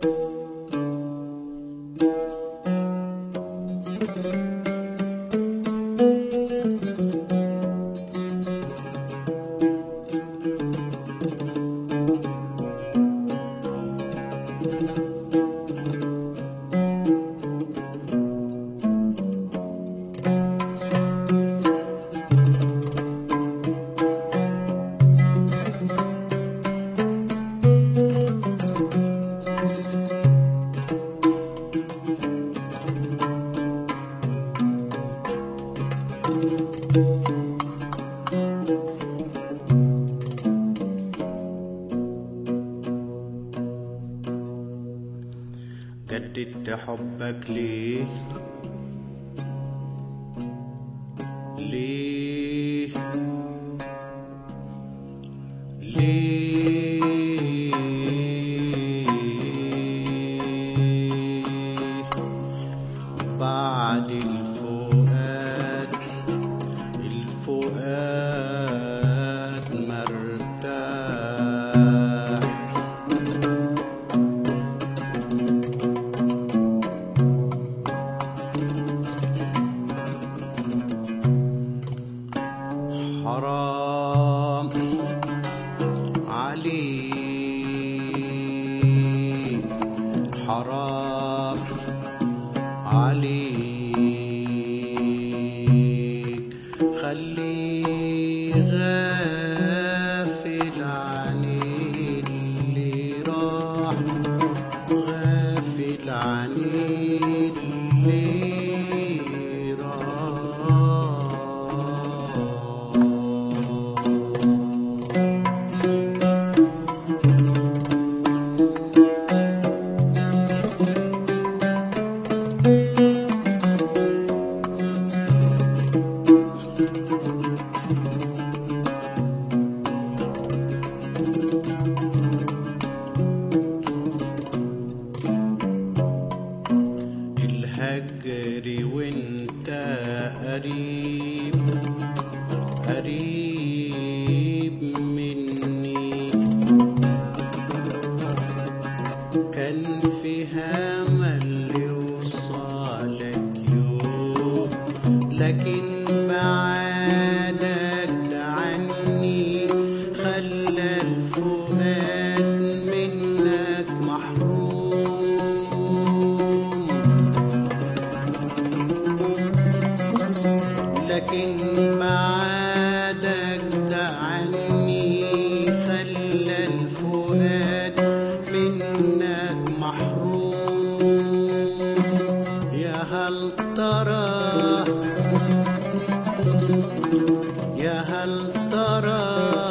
جددت حبك ليه ليه ليه بعد الفؤاد الفؤاد مرتاح حرام عليك حرام عليك خليه غافل عن اللي راح غافل عن اللي راح الهجر وانت قريب قريب مني كان فيها امل يوصلك يوم لكن بعدك ده عني خلى الفؤاد منك محروم لكن بعدك ده عني خلى الفؤاد منك محروم يا هل ترى يا هل ترى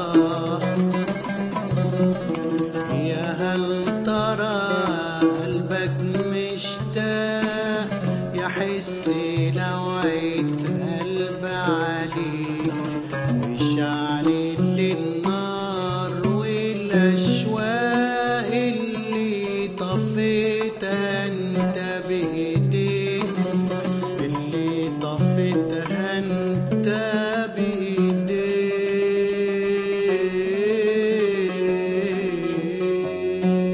يا هل ترى قلبك مشتاق يحس لو عيد قلب عليك وشعل النار والاشواق اللي طفيتها انت بايديك اللي طفيتها انت بايديك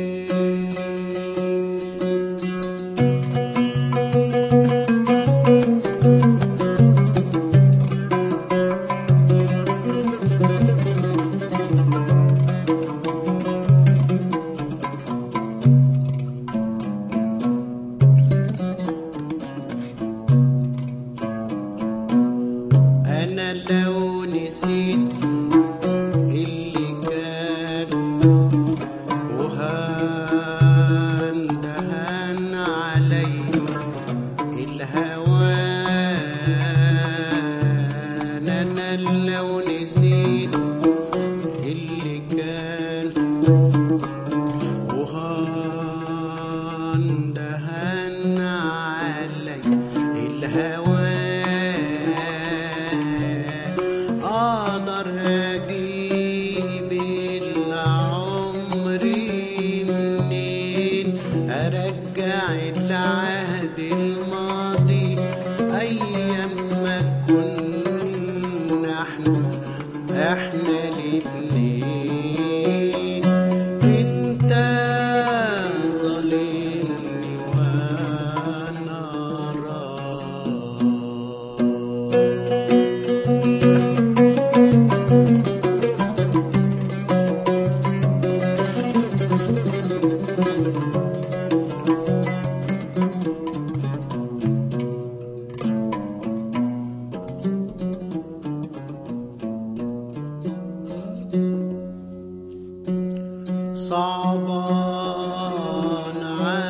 صعبان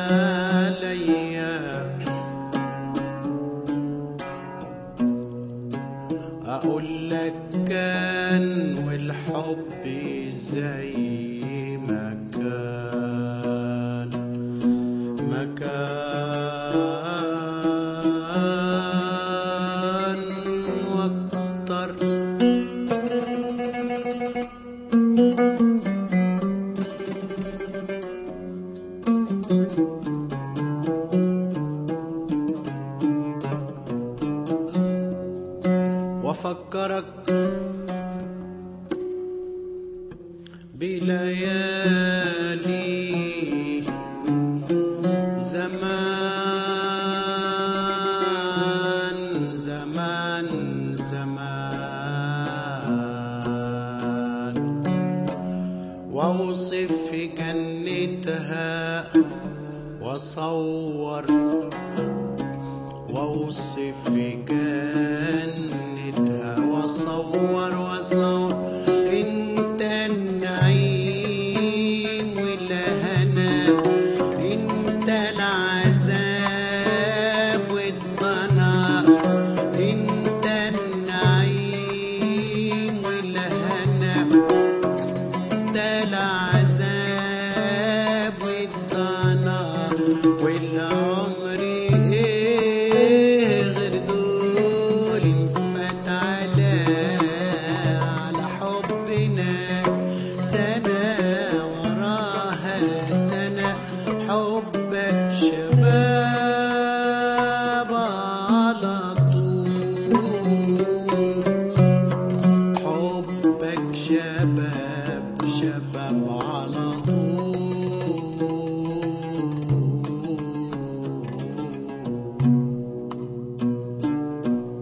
عليا اقول لك كان والحب زي ما كان مكان واكتر وافكرك بليالي زمان زمان زمان واوصف في جنتها واصور واوصف في جنتها واصور واصور انت النعيم والهنا انت العذاب والضنا انت النعيم والهنا انت العذاب والضنا والعمر ايه غير دول انفات على على حبنا سنة وراها سنة حبك شباب على طول حبك شباب شباب على طول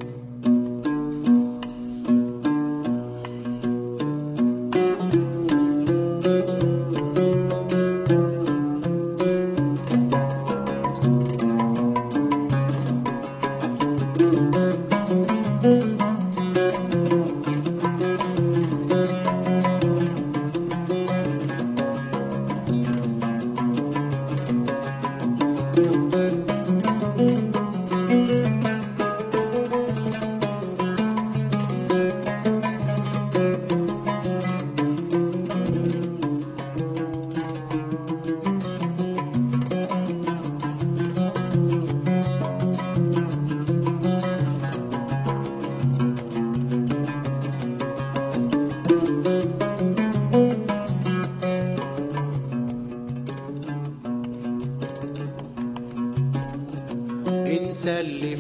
انسى اللي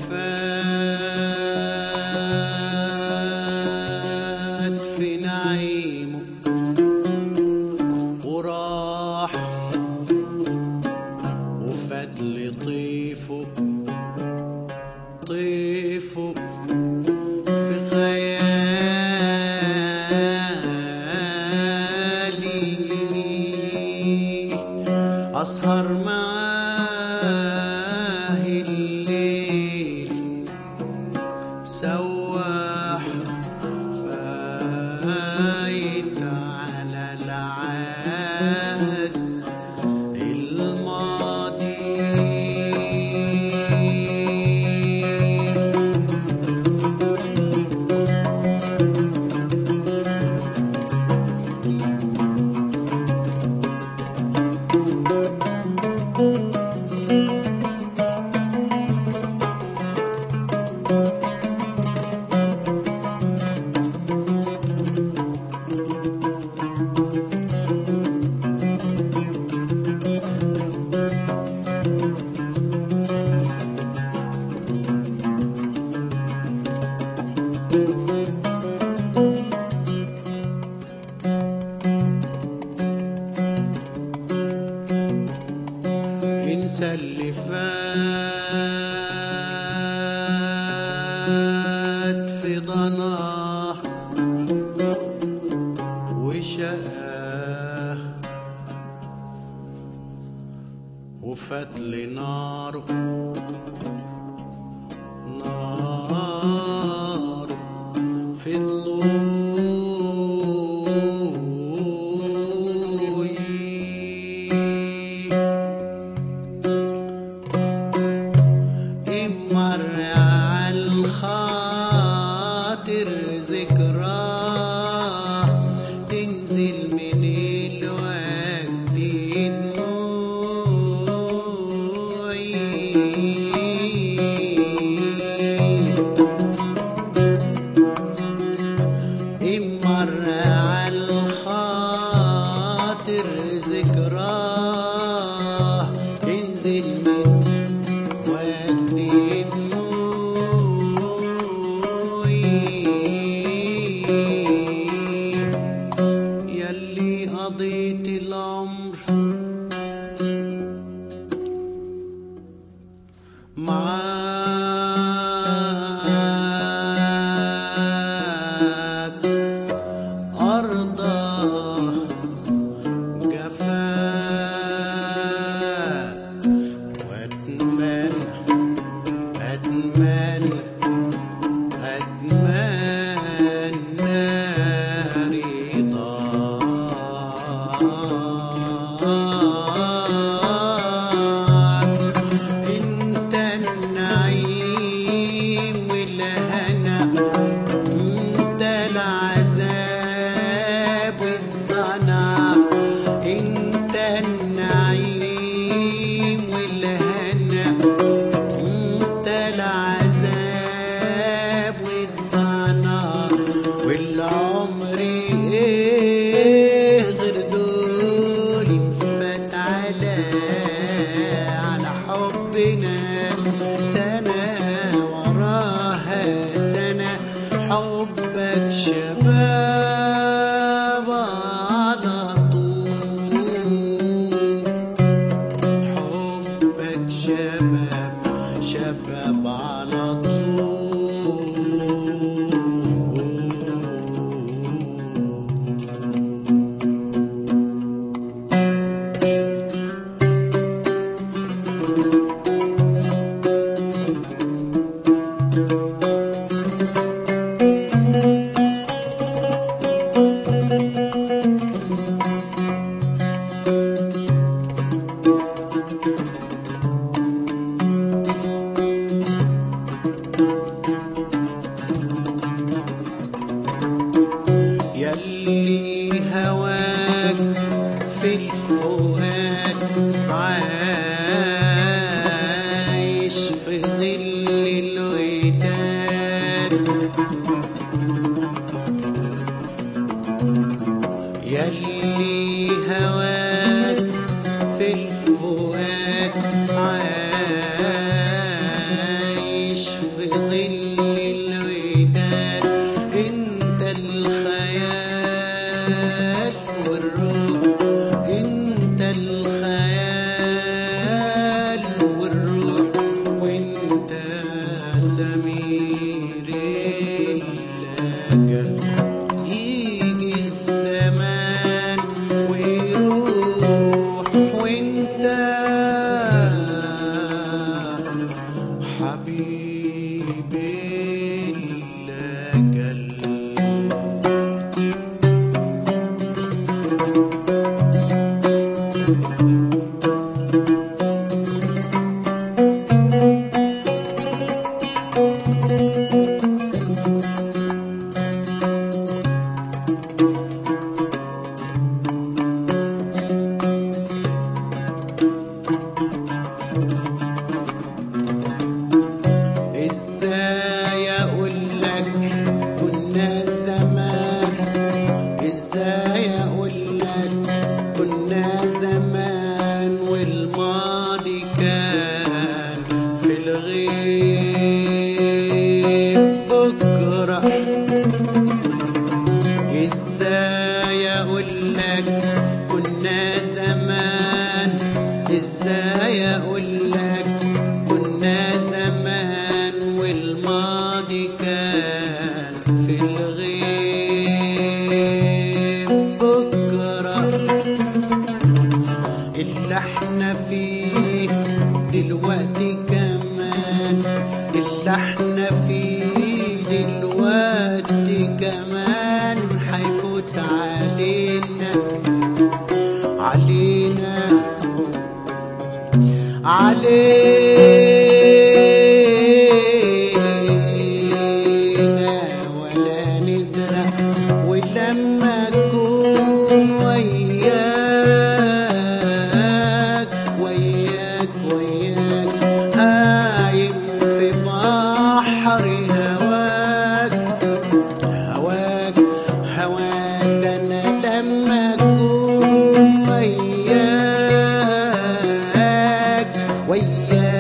فات في نعيمه وراح وفات لطيفه طيفه في خيالي أسهر معاه الليل سواح فايت على العهد الماضي انسى اللي فات في ضناه وشقاه وفات لي ناره نار في معاك أرضى جفاك وأتمنى أتمنى أتمنى رضاك انت النعيم والهنا انت العذاب والضنا انت النعيم والهنا انت العذاب والضنا والعمر ايه غير دول فات على على حبنا سنة وراها سنة حبك شباب على طول حبك شباب شباب على طول يلي هواك في الفؤاد عايش في ظل الوداد يلي هواك في الفؤاد عايش في ظل الوداد انت الخيال والروح انت الخيال والروح وانت سمير اللجل يجي الزمان ويروح وانت حبيبي اللجل ازاي اقول لك كنا زمان ازاي اقول لك كنا زمان والماضي كان في الغيب بكره ازاي اقول لك كنا زمان ازاي اقول لك كنا زمان والماضي كان في الغيب بكره اللي احنا فيه دلوقتي كمان اللي احنا فيه دلوقتي كمان هيفوت علينا علينا علينا ولا ندرى ولما اكون وياك وياك وياك هايم في بحر هواك هواك هواك ده انا لما اكون وياك وياك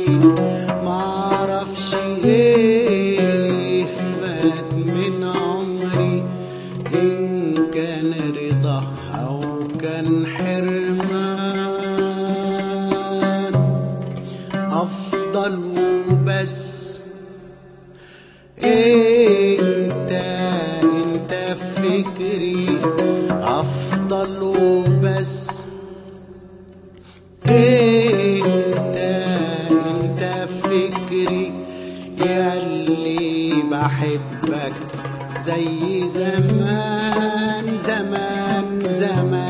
معرفش ايه فات من عمري ان كان رضا او كان حرمان افضل وبس انت انت فكري افضل وبس انت انت فكري ياللي بحبك زي زمان زمان زمان